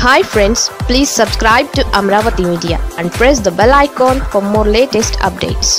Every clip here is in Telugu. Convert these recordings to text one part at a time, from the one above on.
hi friends please subscribe to Amaravati media and press the bell icon for more latest updates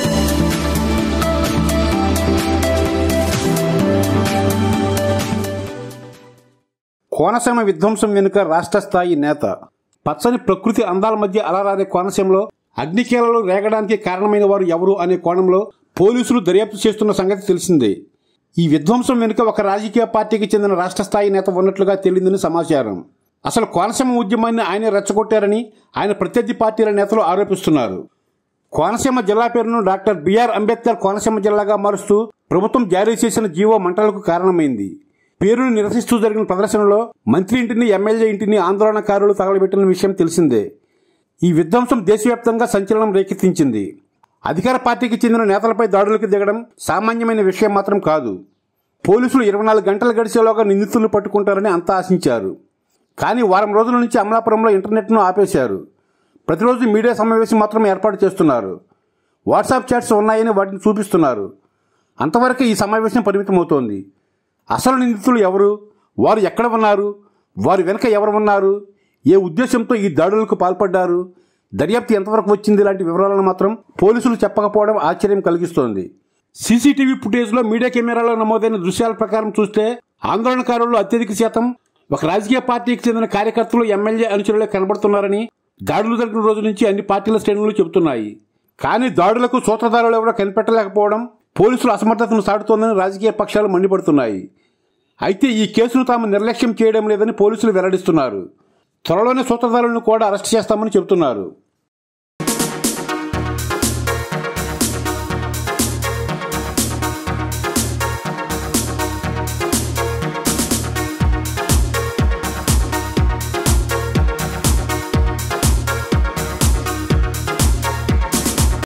Konaseema విధ్వంసం వెనుక రాష్ట్ర స్థాయి నేత పచ్చని ప్రకృతి అందాల మధ్య అలరారే కోనసీమలో అగ్నికీలలు రేగడానికి కారణమైన వారు ఎవరు అనే కోణంలో పోలీసులు దర్యాప్తు చేస్తున్న సంగతి తెలిసిందే ఈ విధ్వంసం వెనుక ఒక రాజకీయ పార్టీకి చెందిన రాష్ట్ర స్థాయి నేత ఉన్నట్లుగా తేలిందని సమాచారం అసలు కోనసీమ ఉద్యమాన్ని ఆయన రెచ్చగొట్టారని ఆయన ప్రత్యర్థి పార్టీల నేతలు ఆరోపిస్తున్నారు కోనసీమ జిల్లా పేరును డాక్టర్ బిఆర్ అంబేద్కర్ కోనసీమ జిల్లాగా మారుస్తూ ప్రభుత్వం జారీ చేసిన జీవో మంటలకు కారణమైంది పేరును నిరసిస్తూ జరిగిన ప్రదర్శనలో మంత్రి ఇంటిని ఎమ్మెల్యే ఇంటిని ఆందోళనకారులు తగలబెట్టిన విషయం తెలిసిందే ఈ విధ్వంసం దేశవ్యాప్తంగా సంచలనం రేకెత్తించింది అధికార పార్టీకి చెందిన నేతలపై దాడులకు దిగడం సామాన్యమైన విషయం మాత్రం కాదు పోలీసులు ఇరవై నాలుగు గంటలు గడిచేలోగా నిందితులను పట్టుకుంటారని అంతా ఆశించారు కానీ వారం రోజుల నుంచి అమలాపురంలో ఇంటర్నెట్ను ఆపేశారు ప్రతిరోజు మీడియా సమావేశం మాత్రం ఏర్పాటు చేస్తున్నారు వాట్సాప్ చాట్స్ ఉన్నాయని వాటిని చూపిస్తున్నారు అంతవరకు ఈ సమావేశం పరిమితమవుతోంది అసలు నిందితులు ఎవరు వారు ఎక్కడ ఉన్నారు వారి వెనుక ఎవరు ఉన్నారు ఏ ఉద్దేశంతో ఈ దాడులకు పాల్పడ్డారు దర్యాప్తు ఎంతవరకు వచ్చింది లాంటి వివరాలను మాత్రం పోలీసులు చెప్పకపోవడం ఆశ్చర్యం కలిగిస్తోంది సీసీటీవీ ఫుటేజ్లో మీడియా కెమెరాలో నమోదైన దృశ్యాల ప్రకారం చూస్తే ఆందోళనకారులు అత్యధిక శాతం ఒక రాజకీయ పార్టీకి చెందిన కార్యకర్తలు ఎమ్మెల్యే అనుచరులే కనబడుతున్నారని దాడులు జరిగిన రోజు నుంచి అన్ని పార్టీల శ్రేణులు చెబుతున్నాయి కానీ దాడులకు సూత్రధారులు ఎవరో కనిపెట్టలేకపోవడం పోలీసుల అసమర్థతను సాటుతోందని రాజకీయ పక్షాలు మండిపడుతున్నాయి అయితే ఈ కేసును తాము నిర్లక్ష్యం చేయడం లేదని పోలీసులు వెల్లడిస్తున్నారు త్వరలోనే సూత్రధారులను కూడా అరెస్ట్ చేస్తామని చెబుతున్నారు